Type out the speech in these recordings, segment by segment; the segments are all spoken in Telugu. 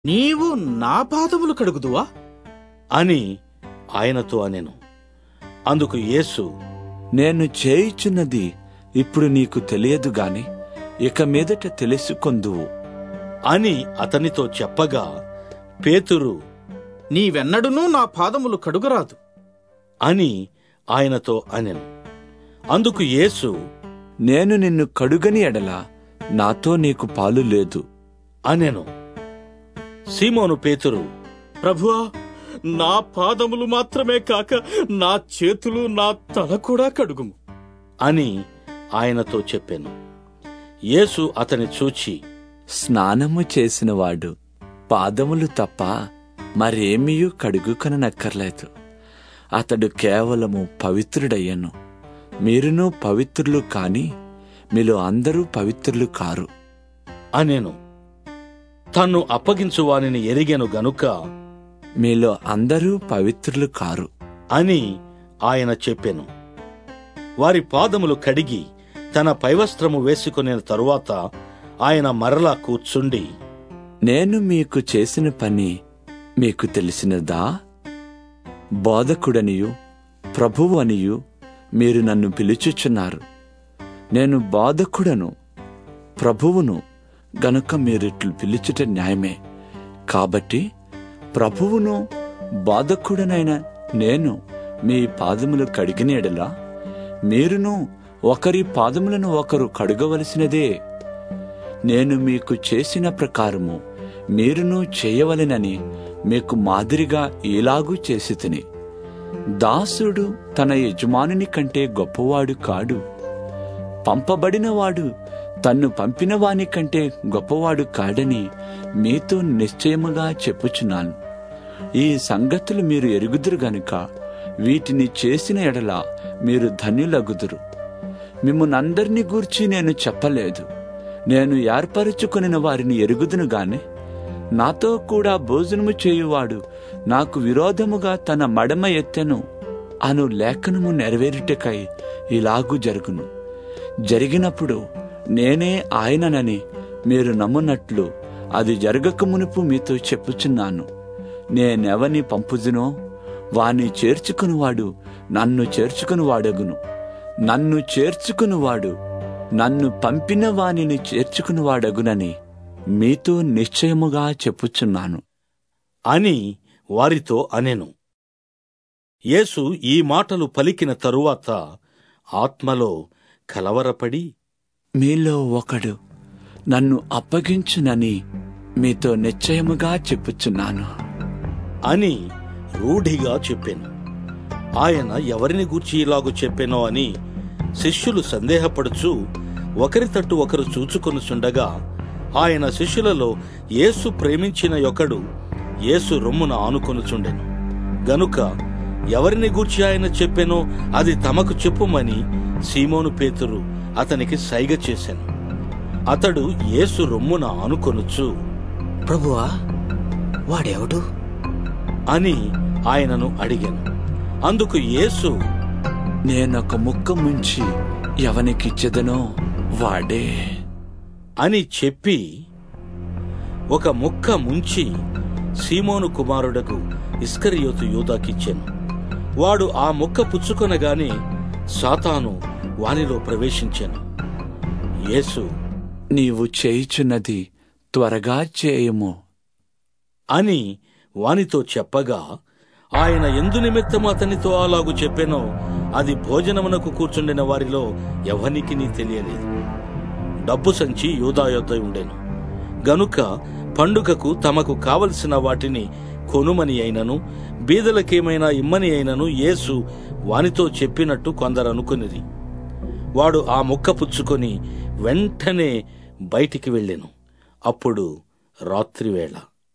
నీవు నా పాదములు కడుగుదువా అని ఆయనతో అనెను అందుకు యేసు నేను చేయుచున్నది ఇప్పుడు నీకు తెలియదు గాని ఇక మీదట తెలుసుకొందువు అని అతనితో చెప్పగా పేతురు నీవెన్నడునూ నా పాదములు కడుగరాదు అని ఆయనతో అనెను అందుకు యేసు నేను నిన్ను కడుగని ఎడల నాతో నీకు పాలు లేదు అనెను సీమోను పేతురు ప్రభువా నా పాదములు మాత్రమే కాక నా చేతులు నా తల కూడా కడుగుము అని ఆయనతో చెప్పెను యేసు అతని చూచి స్నానము చేసినవాడు పాదములు తప్ప మరేమీయూ కడుగుకొననక్కర్లేదు అతడు కేవలము పవిత్రుడయ్యను మీరును పవిత్రులు కాని మీలో అందరూ పవిత్రులు కారు అనెను తన్ను అప్పగించు వానిని ఎరిగెను గనుక మీలో అందరూ పవిత్రులు కారు అని ఆయన చెప్పెను వారి పాదములు కడిగి తన పైవస్త్రము వేసుకునే తరువాత ఆయన మరలా కూర్చుండి నేను మీకు చేసిన పని మీకు తెలిసినదా బోధకుడనియు ప్రభువు అనియు మీరు నన్ను పిలుచుచున్నారు నేను బోధకుడను ప్రభువును గనుక మీరిట్లు పిలుచుట న్యాయమే కాబట్టి ప్రభువును బోధకుడనైన నేను మీ పాదములు కడిగిన ఎడలా మీరును ఒకరి పాదములను ఒకరు కడుగవలసినదే నేను మీకు చేసిన ప్రకారము మీరును చేయవలెనని మీకు మాదిరిగా ఇలాగూ చేసి తిని దాసుడు తన యజమానుని కంటే గొప్పవాడు కాడు పంపబడినవాడు తన్ను పంపిన వాని కంటే గొప్పవాడు కాడని మీతో నిశ్చయముగా చెప్పుచున్నాను ఈ సంగతులు మీరు ఎరుగుదురు గనుక వీటిని చేసిన ఎడల మీరు ధన్యులగుదురు మిమ్మునందరినీ గూర్చి నేను చెప్పలేదు నేను ఏర్పరచుకొనిన వారిని ఎరుగుదును గాని నాతో కూడా భోజనము చేయువాడు నాకు విరోధముగా తన మడమ ఎత్తెను అను లేఖనము నెరవేరుటకై ఇలాగు జరుగును జరిగినప్పుడు నేనే ఆయననని మీరు నమ్మునట్లు అది జరగక మునుపు మీతో చెప్పుచున్నాను నేనెవని పంపుదునో వాని చేర్చుకునివాడు నన్ను చేర్చుకునివాడగును నన్ను చేర్చుకునివాడు నన్ను పంపిన వానిని చేర్చుకునివాడగునని మీతో నిశ్చయముగా చెప్పుచున్నాను అని వారితో అనెను యేసు ఈ మాటలు పలికిన తరువాత ఆత్మలో కలవరపడి మీలో ఒకడు నన్ను అప్పగించునని మీతో నిశ్చయముగా చెప్పుచున్నాను అని రూఢిగా చెప్పెను ఆయన ఎవరిని గూర్చి ఇలాగు చెప్పెనో అని శిష్యులు సందేహపడుచు ఒకరి తట్టు ఒకరు చూచుకొనుచుండగా ఆయన శిష్యులలో యేసు ప్రేమించిన యొకడు యేసు రొమ్మున ఆనుకొనుచుండెను గనుక ఎవరిని గూర్చి ఆయన చెప్పెనో అది తమకు చెప్పుమని సీమోను పేతురు అతనికి సైగ చేశాను అతడు యేసు రొమ్మున ఆనుకొనుచు ప్రభువా వాడెవడు అని ఆయనను అడిగాను అందుకు యేసు నేనొక ముక్క ముంచి ఎవనికిచ్చెదనో వాడే అని చెప్పి ఒక ముక్క ముంచి సీమోను కుమారుడకు ఇస్కరియోతు యూదాకిచ్చెను వాడు ఆ ముక్క పుచ్చుకొనగానే సాతాను వానిలో ప్రవేశించెను యేసు నీవు చేయుచున్నది త్వరగా చేయము అని వానితో చెప్పగా ఆయన ఎందు నిమిత్తం అతనితో అలాగు చెప్పెనో అది భోజనమునకు కూర్చుండిన వారిలో ఎవనికి తెలియలేదు డబ్బు సంచి యూదా యొద్ద ఉండెను గనుక పండుగకు తమకు కావలసిన వాటిని కొనుమని అయినను బీదలకేమైనా ఇమ్మని అయినను యేసు వానితో చెప్పినట్టు కొందరు అనుకునిది వాడు ఆ ముక్క పుచ్చుకొని వెంటనే బయటికి వెళ్ళెను అప్పుడు రాత్రివేళ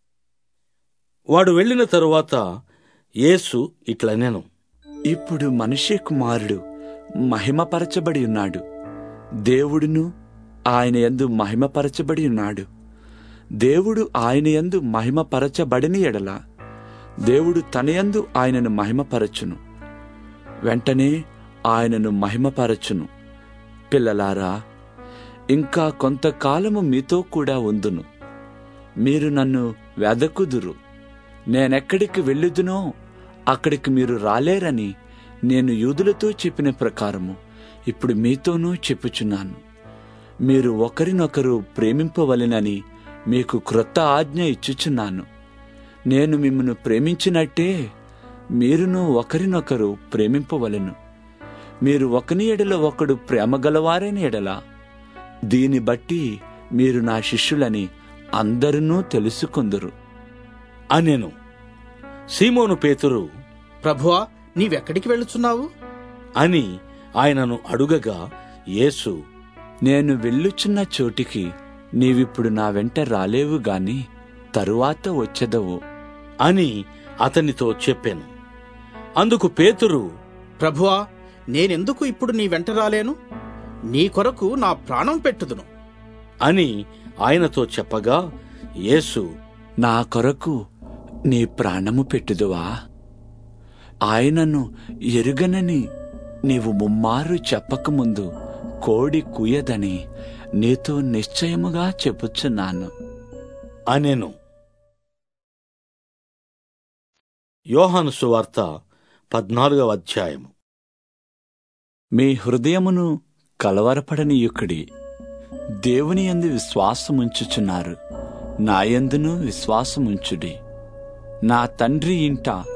వాడు వెళ్ళిన తరువాత యేసు ఇట్లనెను ఇప్పుడు మనిషి కుమారుడు మహిమపరచబడి ఉన్నాడు దేవుడును ఆయన యందు మహిమపరచబడి ఉన్నాడు దేవుడు ఆయన యందు మహిమపరచబడిన ఎడల దేవుడు తన యందు ఆయనను మహిమపరచును వెంటనే ఆయనను మహిమపరచును పిల్లలారా ఇంకా కొంతకాలము మీతో కూడా ఉందును మీరు నన్ను వెదకుదురు నేనెక్కడికి వెళ్ళుదునో అక్కడికి మీరు రాలేరని నేను యూదులతో చెప్పిన ప్రకారము ఇప్పుడు మీతోనూ చెప్పుచున్నాను మీరు ఒకరినొకరు ప్రేమింపవలెనని మీకు క్రొత్త ఆజ్ఞ ఇచ్చుచున్నాను నేను మిమ్మను ప్రేమించినట్టే మీరును ఒకరినొకరు ప్రేమింపవలెను మీరు ఒకని ఎడల ఒకడు ప్రేమ గలవారైన ఎడల దీని బట్టి మీరు నా శిష్యులని అందరూ తెలుసుకుందరు అనెను సీమోను పేతురు ప్రభువా నీవెక్కడికి వెళ్ళుచున్నావు అని ఆయనను అడుగగా యేసు నేను వెళ్ళుచున్న చోటికి నీవిప్పుడు నా వెంట రాలేవు గాని తరువాత వచ్చెదవు అని అతనితో చెప్పెను అందుకు పేతురు ప్రభువా నేనెందుకు ఇప్పుడు నీ వెంట రాలేను నీ కొరకు నా ప్రాణం పెట్టుదును అని ఆయనతో చెప్పగా యేసు నా కొరకు నీ ప్రాణము పెట్టుదువా ఆయనను ఎరుగనని నీవు ముమ్మారు చెప్పకముందు కోడి కుయదని నీతో నిశ్చయముగా చెప్పుచున్నాను అనెను యోహాను సువార్త పద్నాలుగవ అధ్యాయము మీ హృదయమును కలవరపడనీయుకుడి దేవుని యందు విశ్వాసముంచుచున్నారు నాయందును విశ్వాసముంచుడి నా తండ్రి ఇంట